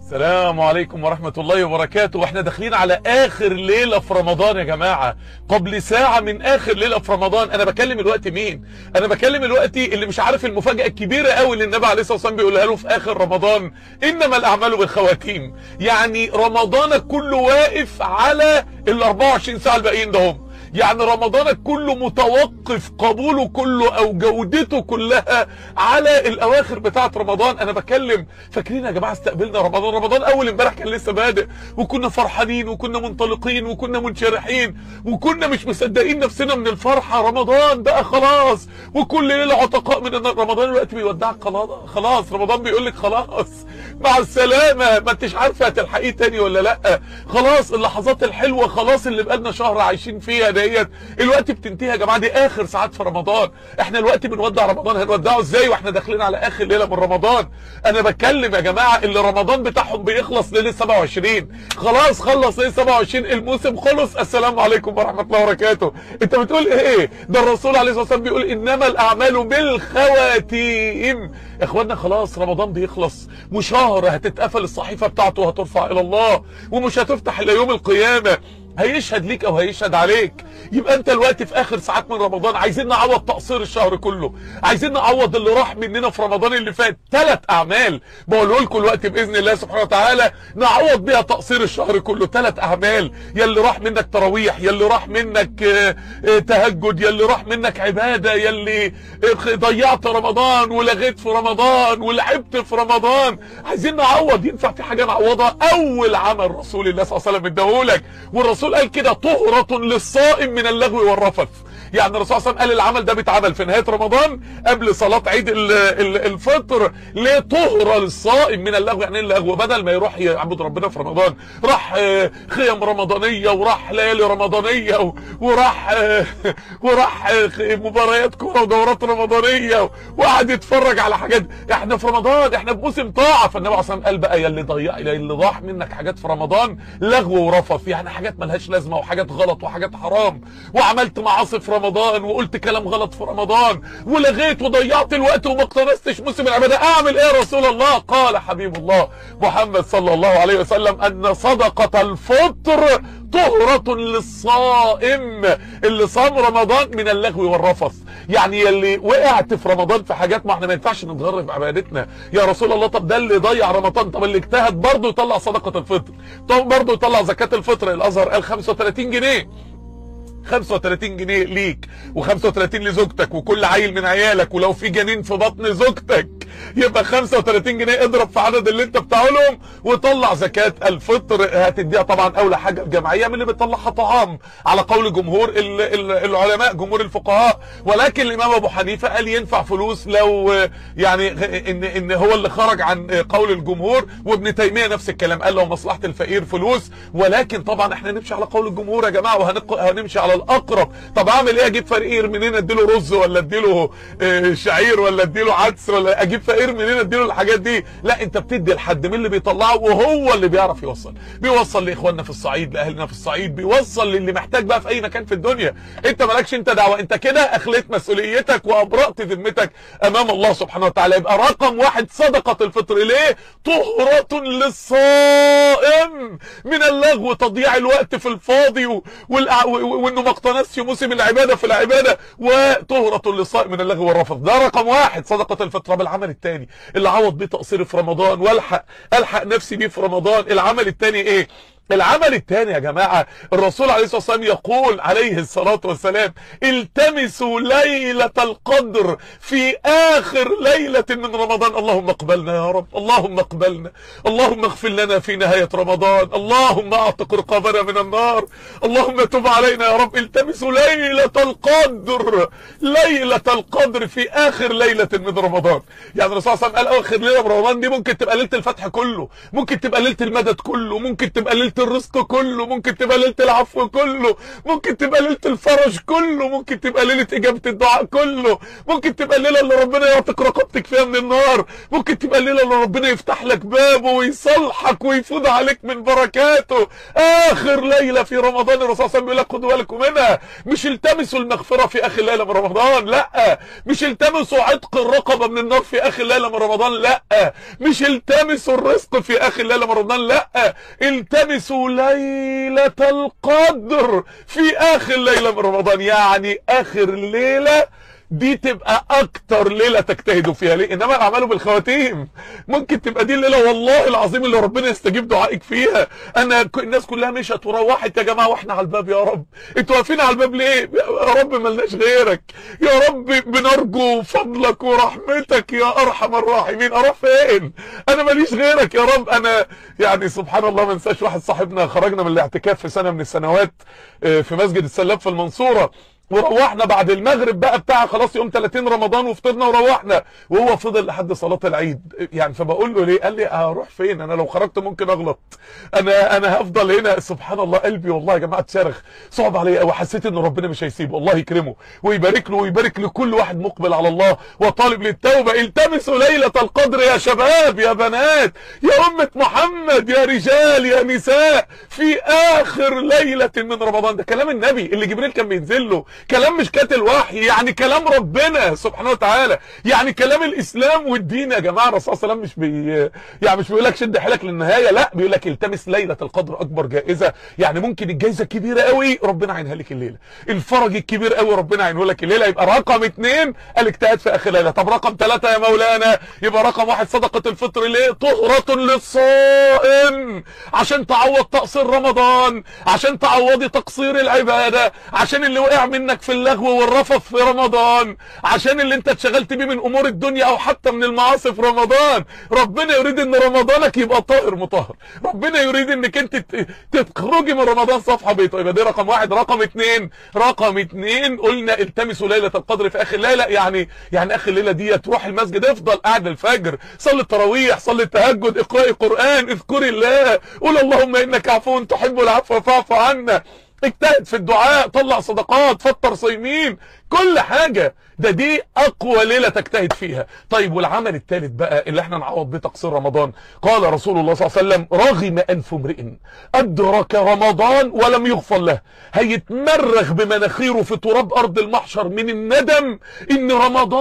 السلام عليكم ورحمة الله وبركاته واحنا داخلين على اخر ليلة في رمضان يا جماعة قبل ساعة من اخر ليلة في رمضان انا بكلم الوقت مين انا بكلم الوقت اللي مش عارف المفاجأة الكبيرة قوي اللي النبي عليه الصلاة والسلام بيقولها له في اخر رمضان انما الاعمال بالخواتيم يعني رمضانك كله واقف على ال 24 ساعة الباقيين ده هم يعني رمضانك كله متوقف قبوله كله او جودته كلها على الاواخر بتاعه رمضان انا بكلم فاكرين يا جماعه استقبلنا رمضان رمضان اول امبارح كان لسه بادئ وكنا فرحانين وكنا منطلقين وكنا منشرحين وكنا مش مصدقين نفسنا من الفرحه رمضان بقى خلاص وكل ليله عتقاء من النار رمضان دلوقتي بيودعك خلاص خلاص رمضان بيقول لك خلاص مع السلامه ما انتش عارفه هتلحقيه تاني ولا لا خلاص اللحظات الحلوه خلاص اللي بقالنا شهر عايشين فيها ديت الوقت بتنتهي يا جماعه دي اخر ساعات في رمضان احنا الوقت بنودع رمضان هنودعه ازاي واحنا داخلين على اخر ليله من رمضان انا بتكلم يا جماعه اللي رمضان بتاعهم بيخلص ليله 27 خلاص خلص ليله 27 الموسم خلص السلام عليكم ورحمه الله وبركاته انت بتقول ايه ده الرسول عليه الصلاه والسلام بيقول انما الاعمال بالخواتيم اخوانا خلاص رمضان بيخلص وشهر هتتقفل الصحيفه بتاعته وهترفع الى الله ومش هتفتح الا يوم القيامه هيشهد ليك او هيشهد عليك يبقى انت الوقت في اخر ساعات من رمضان عايزين نعوض تقصير الشهر كله عايزين نعوض اللي راح مننا في رمضان اللي فات ثلاث اعمال بقول لكم الوقت باذن الله سبحانه وتعالى نعوض بيها تقصير الشهر كله ثلاث اعمال يا اللي راح منك تراويح يا اللي راح منك اه اه تهجد يا اللي راح منك عباده يا اللي اه ضيعت رمضان ولغيت في رمضان ولعبت في رمضان عايزين نعوض ينفع في حاجه نعوضها اول عمل رسول الله صلى الله عليه وسلم اداهولك والرسول الرسول قال كده طهرة للصائم من اللغو والرفث يعني الرسول صلى الله عليه وسلم قال العمل ده بيتعمل في نهايه رمضان قبل صلاه عيد الفطر ليه طهره للصائم من اللغو يعني اللغو بدل ما يروح يعبد ربنا في رمضان راح خيم رمضانيه وراح ليالي رمضانيه وراح وراح مباريات كوره ودورات رمضانيه وقعد يتفرج على حاجات احنا في رمضان احنا في موسم طاعه فالنبي عليه الصلاه والسلام قال بقى يا اللي ضيع يا اللي ضاع منك حاجات في رمضان لغو ورفث يعني حاجات ملهاش لازمه وحاجات غلط وحاجات حرام وعملت معاصي في رمضان وقلت كلام غلط في رمضان ولغيت وضيعت الوقت وما اقتنستش موسم العباده اعمل ايه يا رسول الله قال حبيب الله محمد صلى الله عليه وسلم ان صدقه الفطر طهرة للصائم اللي صام رمضان من اللغو والرفث يعني اللي وقعت في رمضان في حاجات ما احنا ما ينفعش نتغرب بعبادتنا يا رسول الله طب ده اللي ضيع رمضان طب اللي اجتهد برضه يطلع صدقة الفطر طب برضه يطلع زكاة الفطر الازهر قال 35 جنيه 35 جنيه ليك و35 لزوجتك وكل عيل من عيالك ولو في جنين في بطن زوجتك يبقى 35 جنيه اضرب في عدد اللي انت بتاعهم وطلع زكاة الفطر هتديها طبعا اولى حاجة الجمعية من اللي بتطلعها طعام على قول جمهور العلماء جمهور الفقهاء ولكن الامام ابو حنيفة قال ينفع فلوس لو يعني ان ان هو اللي خرج عن قول الجمهور وابن تيمية نفس الكلام قال لو مصلحة الفقير فلوس ولكن طبعا احنا نمشي على قول الجمهور يا جماعة وهنمشي على الاقرب طب اعمل ايه اجيب فقير منين اديله رز ولا اديله شعير ولا اديله عدس ولا اجيب فقير منين اديله الحاجات دي لا انت بتدي لحد من اللي بيطلعه وهو اللي بيعرف يوصل بيوصل لاخواننا في الصعيد لاهلنا في الصعيد بيوصل للي محتاج بقى في اي مكان في الدنيا انت مالكش انت دعوه انت كده اخليت مسؤوليتك وابرأت ذمتك امام الله سبحانه وتعالى يبقى رقم واحد صدقه الفطر ليه طهرة للصائم من اللغو تضييع الوقت في الفاضي وانه ما اقتنسش موسم العباده في العباده وطهرة للصائم من اللغو والرفث ده رقم واحد صدقة الفطر بالعمل الثاني اللي عوض بيه تقصيري في رمضان والحق الحق نفسي بيه في رمضان العمل الثاني ايه العمل الثاني يا جماعة الرسول عليه الصلاة والسلام يقول عليه الصلاة والسلام التمسوا ليلة القدر في آخر ليلة من رمضان اللهم اقبلنا يا رب اللهم اقبلنا اللهم اغفر لنا في نهاية رمضان اللهم اعتق رقابنا من النار اللهم تب علينا يا رب التمسوا ليلة القدر ليلة القدر في آخر ليلة من رمضان يعني الرسول صلى الله عليه وسلم قال آخر ليلة من رمضان دي ممكن تبقى ليلة الفتح كله ممكن تبقى ليلة المدد كله ممكن تبقى ليلة الرزق كله ممكن تبقى ليله العفو كله ممكن تبقى ليله الفرج كله ممكن تبقى ليله اجابه الدعاء كله ممكن تبقى الليله اللي ربنا يعتق رقبتك فيها من النار ممكن تبقى الليله اللي ربنا يفتح لك بابه ويصلحك ويفوض عليك من بركاته اخر ليله في رمضان الرسول صلى الله عليه وسلم بيقول لك خدوا بالكم منها مش التمسوا المغفره في اخر ليله من رمضان لا مش التمسوا عتق الرقبه من النار في اخر ليله من رمضان لا مش التمسوا الرزق في اخر ليله من رمضان لا التمسوا ليله القدر في اخر ليله من رمضان يعني اخر ليله دي تبقى اكتر ليله تجتهدوا فيها ليه انما الاعمال بالخواتيم ممكن تبقى دي الليله والله العظيم اللي ربنا يستجيب دعائك فيها انا ك- الناس كلها مشت وروحت يا جماعه واحنا على الباب يا رب انتوا واقفين على الباب ليه يا رب ملناش غيرك يا رب بنرجو فضلك ورحمتك يا ارحم الراحمين اروح فين انا ماليش غيرك يا رب انا يعني سبحان الله ما انساش واحد صاحبنا خرجنا من الاعتكاف في سنه من السنوات آه، في مسجد السلاب في المنصوره وروحنا بعد المغرب بقى بتاع خلاص يوم 30 رمضان وفطرنا وروحنا وهو فضل لحد صلاه العيد يعني فبقول له ليه قال لي هروح فين انا لو خرجت ممكن اغلط انا انا هفضل هنا سبحان الله قلبي والله يا جماعه اتشرخ صعب عليا قوي حسيت ان ربنا مش هيسيبه الله يكرمه ويبارك له ويبارك لكل واحد مقبل على الله وطالب للتوبه التمسوا ليله القدر يا شباب يا بنات يا امه محمد يا رجال يا نساء في اخر ليله من رمضان ده كلام النبي اللي جبريل كان بينزل له كلام مش كاتل وحي يعني كلام ربنا سبحانه وتعالى يعني كلام الاسلام والدين يا جماعه الرسول صلى الله عليه وسلم مش بي يعني مش بيقول لك شد حيلك للنهايه لا بيقول لك التمس ليله القدر اكبر جائزه يعني ممكن الجائزه الكبيره قوي ربنا عينها لك الليله الفرج الكبير قوي ربنا عينه لك الليله يبقى رقم اثنين الاجتهاد في اخر ليله طب رقم ثلاثه يا مولانا يبقى رقم واحد صدقه الفطر ليه طهره للصائم عشان تعوض تقصير رمضان عشان تعوضي تقصير العباده عشان اللي وقع منك في اللغو والرفث في رمضان عشان اللي انت اتشغلت بيه من امور الدنيا او حتى من المعاصي في رمضان ربنا يريد ان رمضانك يبقى طاهر مطهر ربنا يريد انك انت ت- تخرجي من رمضان صفحه بيضاء يبقى دي رقم واحد رقم اتنين رقم اتنين قلنا التمسوا ليله القدر في اخر ليله يعني يعني اخر ليله دي تروح المسجد افضل قاعد الفجر صلي التراويح صلي التهجد اقراي قران اذكري الله قول اللهم انك عفو تحب العفو فاعف عنا اجتهد في الدعاء طلع صدقات فطر صايمين كل حاجة ده دي اقوى ليلة تجتهد فيها طيب والعمل الثالث بقى اللي احنا نعوض بيه تقصير رمضان قال رسول الله صلى الله عليه وسلم رغم انف امرئ ادرك رمضان ولم يغفر له هيتمرغ بمناخيره في تراب ارض المحشر من الندم ان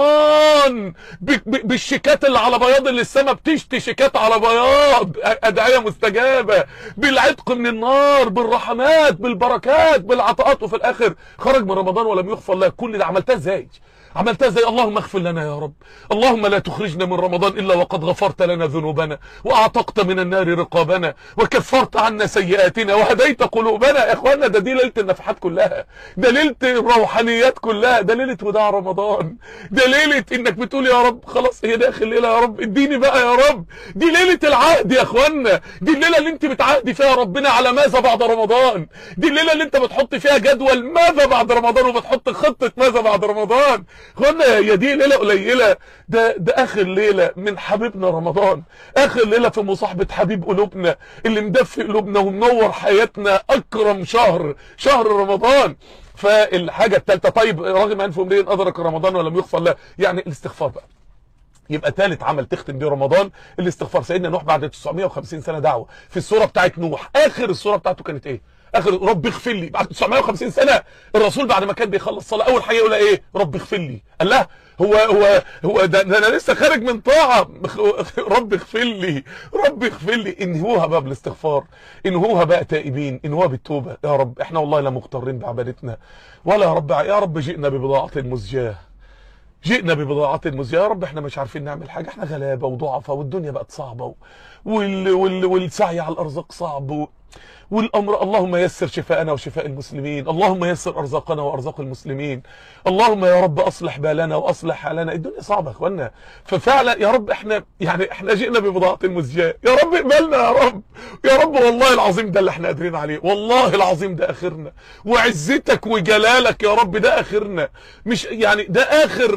رمضان ب- ب- بالشيكات اللي على بياض اللي السما بتشتي شيكات على بياض ادعية مستجابة بالعتق من النار بالرحمات بالبركات بالعطاءات وفي الاخر خرج من رمضان ولم يغفر له كل ده عملتها ازاي عملتها ازاي اللهم اغفر لنا يا رب اللهم لا تخرجنا من رمضان الا وقد غفرت لنا ذنوبنا واعتقت من النار رقابنا وكفرت عنا سيئاتنا وهديت قلوبنا يا اخوانا ده دي ليله النفحات كلها ده ليله الروحانيات كلها ده ليله وداع رمضان ده ليله انك بتقول يا رب خلاص هي داخل ليله يا رب اديني بقى يا رب دي ليله العهد يا اخوانا دي الليله اللي انت بتعهدي فيها ربنا على ماذا بعد رمضان دي الليله اللي انت بتحط فيها جدول ماذا بعد رمضان وبتحط خطه ماذا بعد رمضان اخوانا يا دي ليله قليله ده ده اخر ليله من حبيبنا رمضان اخر ليله في مصاحبه حبيب قلوبنا اللي مدفي قلوبنا ومنور حياتنا اكرم شهر شهر رمضان فالحاجه الثالثه طيب رغم انف امرئ ادرك رمضان ولم يغفر له يعني الاستغفار بقى يبقى ثالث عمل تختم بيه رمضان الاستغفار سيدنا نوح بعد 950 سنه دعوه في السوره بتاعت نوح اخر السوره بتاعته كانت ايه اخر رب اغفر لي بعد 950 سنه الرسول بعد ما كان بيخلص صلاه اول حاجه يقول ايه رب اغفر لي قال لا هو هو هو ده, ده انا لسه خارج من طاعه رب اغفر لي رب اغفر لي انهوها بقى بالاستغفار انهوها بقى تائبين انهوها بالتوبه يا رب احنا والله لا مغترين بعبادتنا ولا يا رب يا رب جئنا ببضاعه مزجاه جئنا ببضاعة مزجاة يا رب احنا مش عارفين نعمل حاجة احنا غلابة وضعفة والدنيا بقت صعبة و... وال... وال... والسعي على الأرزاق صعب و... والأمر اللهم يسر شفاءنا وشفاء المسلمين اللهم يسر أرزاقنا وأرزاق المسلمين اللهم يا رب أصلح بالنا وأصلح حالنا الدنيا صعبة يا اخوانا ففعلا يا رب احنا يعني احنا جئنا ببضاعة مزجاة يا رب اقبلنا يا رب يا رب والله العظيم ده اللي احنا قادرين عليه والله العظيم ده آخرنا وعزتك وجلالك يا رب ده آخرنا مش يعني ده آخر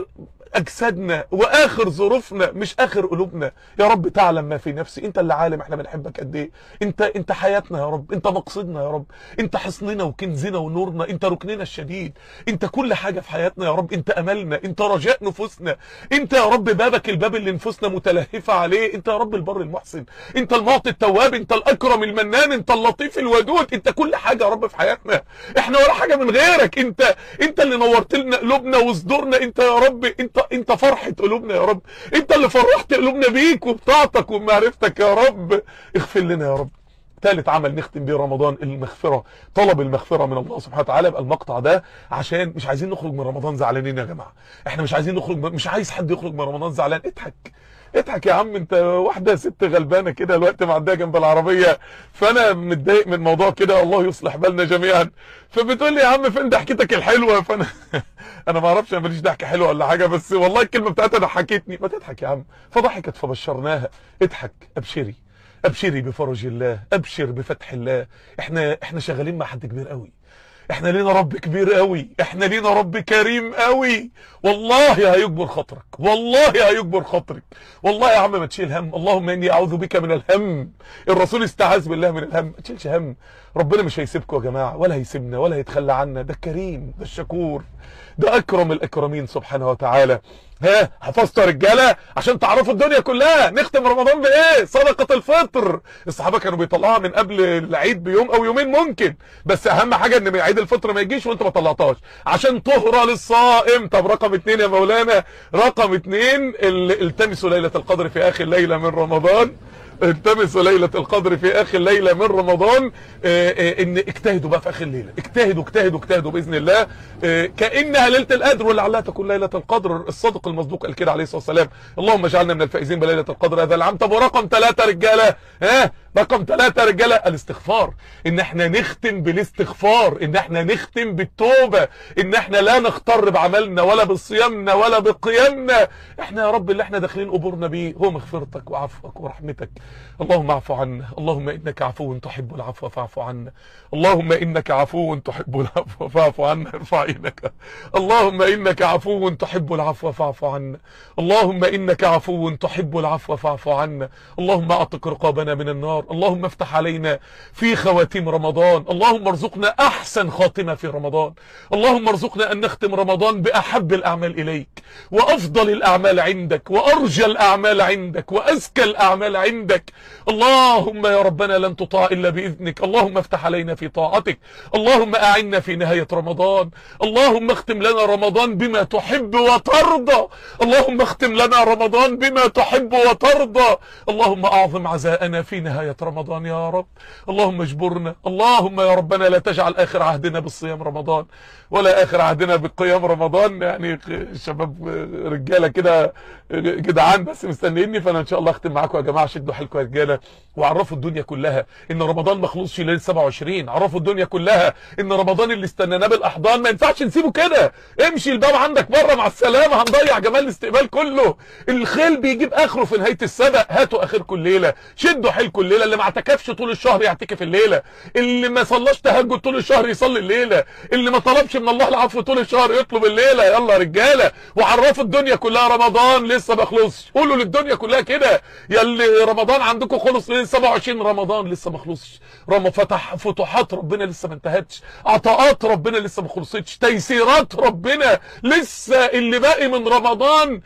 اجسادنا واخر ظروفنا مش اخر قلوبنا يا رب تعلم ما في نفسي انت اللي عالم احنا بنحبك قد ايه انت انت حياتنا يا رب انت مقصدنا يا رب انت حصننا وكنزنا ونورنا انت ركننا الشديد انت كل حاجه في حياتنا يا رب انت املنا انت رجاء نفوسنا انت يا رب بابك الباب اللي نفوسنا متلهفه عليه انت يا رب البر المحسن انت المعطي التواب انت الاكرم المنان انت اللطيف الودود انت كل حاجه يا رب في حياتنا احنا ولا حاجه من غيرك انت انت اللي نورت لنا قلوبنا وصدورنا انت يا رب انت انت فرحه قلوبنا يا رب انت اللي فرحت قلوبنا بيك وبطاعتك وبمعرفتك يا رب اغفر لنا يا رب ثالث عمل نختم بيه رمضان المغفرة طلب المغفرة من الله سبحانه وتعالى يبقى المقطع ده عشان مش عايزين نخرج من رمضان زعلانين يا جماعة احنا مش عايزين نخرج من مش عايز حد يخرج من رمضان زعلان اضحك اضحك يا عم انت واحدة ست غلبانة كده الوقت معدية جنب العربية فانا متضايق من الموضوع كده الله يصلح بالنا جميعا فبتقول لي يا عم فين ضحكتك الحلوة فانا انا ما اعرفش انا ماليش ضحكة حلوة ولا حاجة بس والله الكلمة بتاعتها ضحكتني ما تضحك يا عم فضحكت فبشرناها اضحك ابشري ابشري بفرج الله ابشر بفتح الله احنا احنا شغالين مع حد كبير قوي احنا لينا رب كبير قوي احنا لينا رب كريم قوي والله هيجبر خاطرك والله هيجبر خاطرك والله يا عم ما تشيل هم اللهم اني اعوذ بك من الهم الرسول استعاذ بالله من الهم ما تشيلش هم ربنا مش هيسيبكم يا جماعه ولا هيسيبنا ولا هيتخلى عنا ده الكريم ده الشكور ده اكرم الاكرمين سبحانه وتعالى ها حفظتوا يا رجاله عشان تعرفوا الدنيا كلها نختم رمضان بايه صدقه الفطر الصحابه كانوا بيطلعوها من قبل العيد بيوم او يومين ممكن بس اهم حاجه ان عيد الفطر ما يجيش وانت ما طلعتهاش عشان طهره للصائم طب رقم اتنين يا مولانا رقم اتنين ال- التمسوا ليله القدر في اخر ليله من رمضان التمسوا ليلة القدر في اخر ليلة من رمضان آه، آه، ان اجتهدوا بقى في اخر ليلة اجتهدوا اجتهدوا اجتهدوا باذن الله آه، كانها ليلة القدر ولعلها تكون ليلة القدر الصادق المصدوق قال كده عليه الصلاة والسلام اللهم اجعلنا من الفائزين بليلة القدر هذا العام طب ورقم ثلاثة رجالة ها رقم ثلاثة رجالة الاستغفار ان احنا نختم بالاستغفار ان احنا نختم بالتوبة ان احنا لا نختار بعملنا ولا بصيامنا ولا بقيامنا احنا يا رب اللي احنا داخلين قبورنا بيه هو مغفرتك وعفوك ورحمتك اللهم اعف عنا اللهم انك عفو تحب العفو فاعف عنا اللهم انك عفو تحب العفو فاعف عنا ارفع ايدك اللهم انك عفو تحب العفو فاعف عنا اللهم انك عفو تحب العفو فاعف عنا اللهم اعتق رقابنا من النار اللهم افتح علينا في خواتيم رمضان اللهم ارزقنا احسن خاتمه في رمضان اللهم ارزقنا ان نختم رمضان باحب الاعمال اليك وافضل الاعمال عندك وارجى الاعمال عندك وازكى الاعمال عندك اللهم يا ربنا لن تطاع الا باذنك اللهم افتح علينا في طاعتك اللهم اعنا في نهايه رمضان اللهم اختم لنا رمضان بما تحب وترضى اللهم اختم لنا رمضان بما تحب وترضى اللهم اعظم عزاءنا في نهايه رمضان يا رب اللهم اجبرنا اللهم يا ربنا لا تجعل اخر عهدنا بالصيام رمضان ولا اخر عهدنا بقيام رمضان يعني شباب رجاله كده جدعان بس مستنيني فانا ان شاء الله اختم معاكم يا جماعه شدوا حيلكم يا رجاله وعرفوا الدنيا كلها ان رمضان ما خلصش ليله 27 عرفوا الدنيا كلها ان رمضان اللي استنيناه بالاحضان ما ينفعش نسيبه كده امشي الباب عندك بره مع السلامه هنضيع جمال الاستقبال كله الخيل بيجيب اخره في نهايه السبق هاتوا اخركم الليله شدوا حيلكم الليله اللي ما اعتكفش طول الشهر يعتكف الليله اللي ما صلاش تهجد طول الشهر يصلي الليله اللي ما طلبش من الله العفو طول الشهر يطلب الليله يلا يا رجاله وعرفوا الدنيا كلها رمضان لسه ما خلصش قولوا للدنيا كلها كده يا اللي رمضان عندكم خلص ليله 27 رمضان لسه ما خلصش رم فتح فتوحات ربنا لسه ما انتهتش عطاءات ربنا لسه ما خلصتش تيسيرات ربنا لسه اللي باقي من رمضان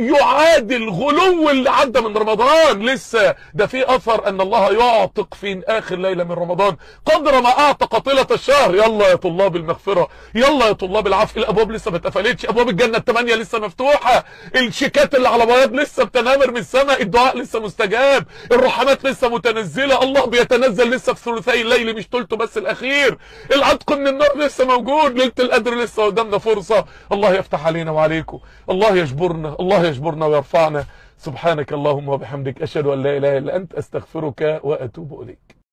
يعادل غلو اللي عدى من رمضان لسه ده في اثر ان الله يعتق في اخر ليله من رمضان قدر ما اعتق طيله الشهر يلا يا طلاب المغفره يلا يا طلاب العفو الابواب لسه ما اتقفلتش ابواب الجنه الثمانيه لسه مفتوحه الشيكات اللي على بياض لسه بتنامر من السماء الدعاء لسه مستجاب الرحمات لسه متنزله الله بيتنزل لسه في ثلثي الليل مش ثلثه بس الاخير العتق من النار لسه موجود ليله القدر لسه قدامنا فرصه الله يفتح علينا وعليكم الله يجبرنا الله يجبرنا ويرفعنا سبحانك اللهم وبحمدك اشهد ان لا اله الا انت استغفرك واتوب اليك